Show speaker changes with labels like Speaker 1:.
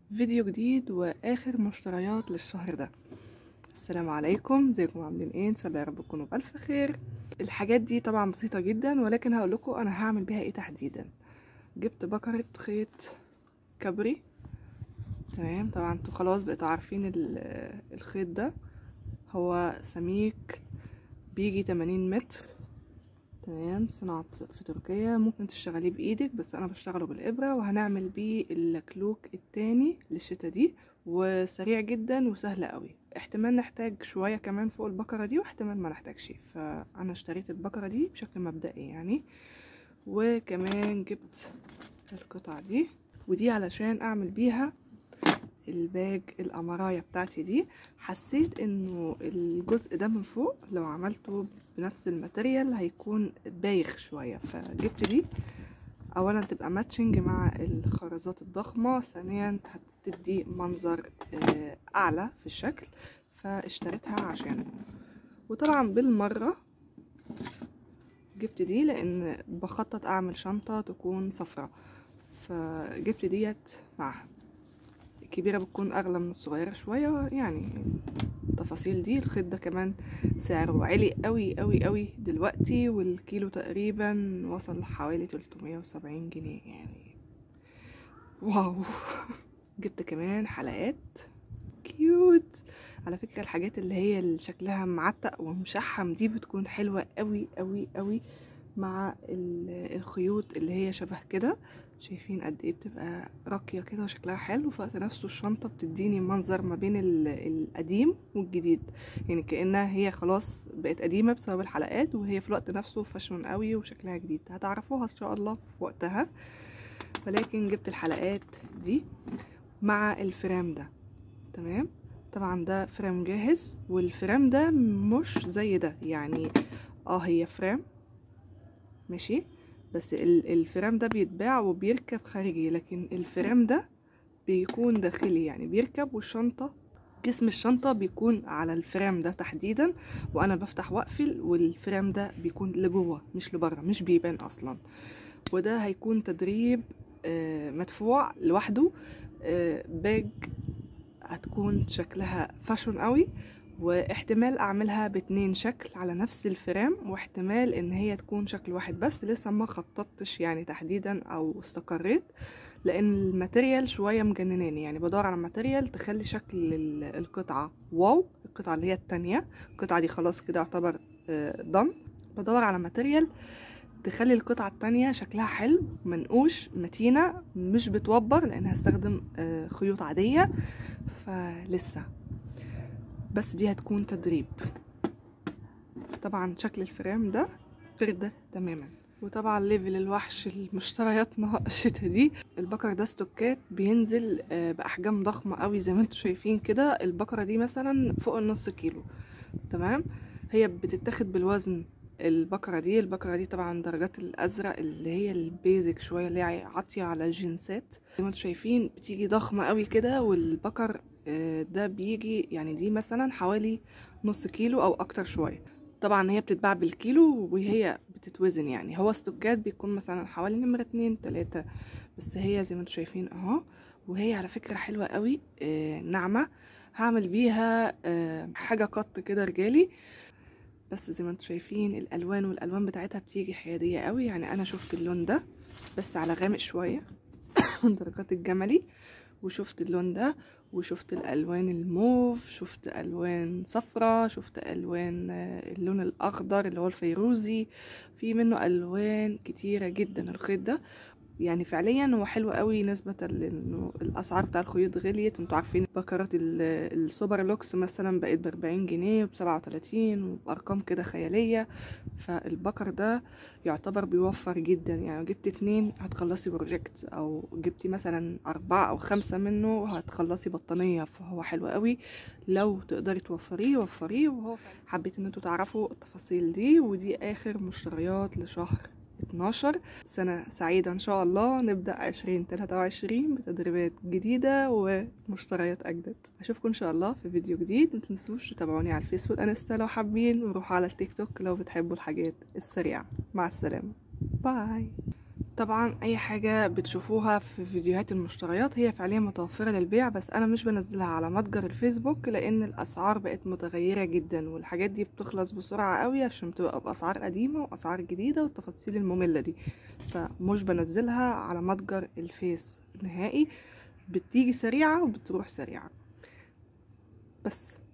Speaker 1: فيديو جديد واخر مشتريات للشهر ده السلام عليكم ازيكم عاملين ايه ان شاء الله يا رب تكونوا بالف خير الحاجات دي طبعا بسيطه جدا ولكن هقول لكم انا هعمل بيها ايه تحديدا جبت بكره خيط كبري تمام طبعا انتوا خلاص بقيتوا عارفين الخيط ده هو سميك بيجي 80 متر تمام صناعة في تركيا ممكن تشتغليه بايدك بس انا بشتغله بالابرة وهنعمل بيه الكلوك التاني للشتا دي وسريع جدا وسهل قوي احتمال نحتاج شوية كمان فوق البكرة دي واحتمال ما نحتاجش فانا اشتريت البكرة دي بشكل مبدئي يعني وكمان جبت القطعة دي ودي علشان اعمل بيها الباج القمرايه بتاعتي دي حسيت انه الجزء ده من فوق لو عملته بنفس الماتيريال هيكون بايخ شويه فجبت دي اولا تبقى ماتشنج مع الخرزات الضخمه ثانيا هتدي منظر اعلى في الشكل فاشتريتها عشان وطبعا بالمره جبت دي لان بخطط اعمل شنطه تكون صفرة فجبت ديت معها الكبيرة بتكون أغلى من الصغيرة شوية يعني التفاصيل دي الخيط ده كمان سعره عالي قوي قوي قوي دلوقتي والكيلو تقريبا وصل حوالي 370 جنيه يعني واو جبت كمان حلقات كيوت على فكرة الحاجات اللي هي اللي شكلها معتق ومشحم دي بتكون حلوة قوي قوي قوي مع الخيوط اللي هي شبه كده شايفين قد ايه بتبقى راقيه كده وشكلها حلو في وقت نفسه الشنطه بتديني منظر ما بين القديم والجديد يعني كانها هي خلاص بقت قديمه بسبب الحلقات وهي في الوقت نفسه فاشون قوي وشكلها جديد هتعرفوها ان شاء الله في وقتها ولكن جبت الحلقات دي مع الفريم ده تمام طبعا ده فريم جاهز والفريم ده مش زي ده يعني اه هي فريم ماشي بس الفريم ده بيتباع وبيركب خارجي لكن الفريم ده بيكون داخلي يعني بيركب والشنطة جسم الشنطة بيكون على الفريم ده تحديدا وانا بفتح واقفل والفريم ده بيكون لجوه مش لبره مش بيبان اصلا وده هيكون تدريب مدفوع لوحده باج هتكون شكلها فاشون قوي واحتمال اعملها باتنين شكل على نفس الفريم واحتمال ان هي تكون شكل واحد بس لسه ما خططتش يعني تحديدا او استقريت لان الماتيريال شويه مجنناني يعني بدور على ماتيريال تخلي شكل القطعه واو القطعه اللي هي التانية القطعه دي خلاص كده يعتبر ضن بدور على ماتيريال تخلي القطعة التانية شكلها حلو منقوش متينة مش بتوبر لان هستخدم خيوط عادية فلسه بس دي هتكون تدريب طبعا شكل الفريم ده غير ده تماما وطبعا ليفل الوحش المشترياتنا الشتا دي البكر ده ستوكات بينزل باحجام ضخمه قوي زي ما انتم شايفين كده البكره دي مثلا فوق النص كيلو تمام هي بتتاخد بالوزن البكرة دي البكرة دي طبعا درجات الأزرق اللي هي البيزك شوية اللي هي عاطية على الجنسات زي ما انتم شايفين بتيجي ضخمة قوي كده والبكر ده بيجي يعني دي مثلا حوالي نص كيلو أو أكتر شوية طبعا هي بتتباع بالكيلو وهي بتتوزن يعني هو ستوكات بيكون مثلا حوالي نمرة اتنين تلاتة بس هي زي ما انتم شايفين اهو وهي على فكرة حلوة قوي ناعمة هعمل بيها حاجة قط كده رجالي بس زي ما انتم شايفين الالوان والالوان بتاعتها بتيجي حياديه قوي يعني انا شفت اللون ده بس على غامق شويه درجات الجملي وشفت اللون ده وشفت الالوان الموف شفت الوان صفرة شفت الوان اللون الاخضر اللي هو الفيروزي في منه الوان كتيره جدا الخيط ده يعني فعليا هو حلو قوي نسبة لانه الاسعار بتاع الخيوط غليت انتوا عارفين بكرات السوبر لوكس مثلا بقت باربعين جنيه وبسبعة وتلاتين وبارقام كده خيالية فالبكر ده يعتبر بيوفر جدا يعني جبت اتنين هتخلصي بروجكت او جبتي مثلا اربعة او خمسة منه هتخلصي بطانية فهو حلو قوي لو تقدري توفريه وفريه وهو حبيت ان انتوا تعرفوا التفاصيل دي ودي اخر مشتريات لشهر 12 سنة سعيدة إن شاء الله نبدأ 2023 بتدريبات جديدة ومشتريات أجدد أشوفكم إن شاء الله في فيديو جديد متنسوش تتابعوني على الفيس والأنستا لو حابين وروحوا على التيك توك لو بتحبوا الحاجات السريعة مع السلامة باي طبعا اي حاجة بتشوفوها في فيديوهات المشتريات هي فعليا متوفرة للبيع بس انا مش بنزلها على متجر الفيسبوك لان الاسعار بقت متغيرة جدا والحاجات دي بتخلص بسرعة قوي عشان بتبقى باسعار قديمة واسعار جديدة والتفاصيل المملة دي فمش بنزلها على متجر الفيس نهائي بتيجي سريعة وبتروح سريعة بس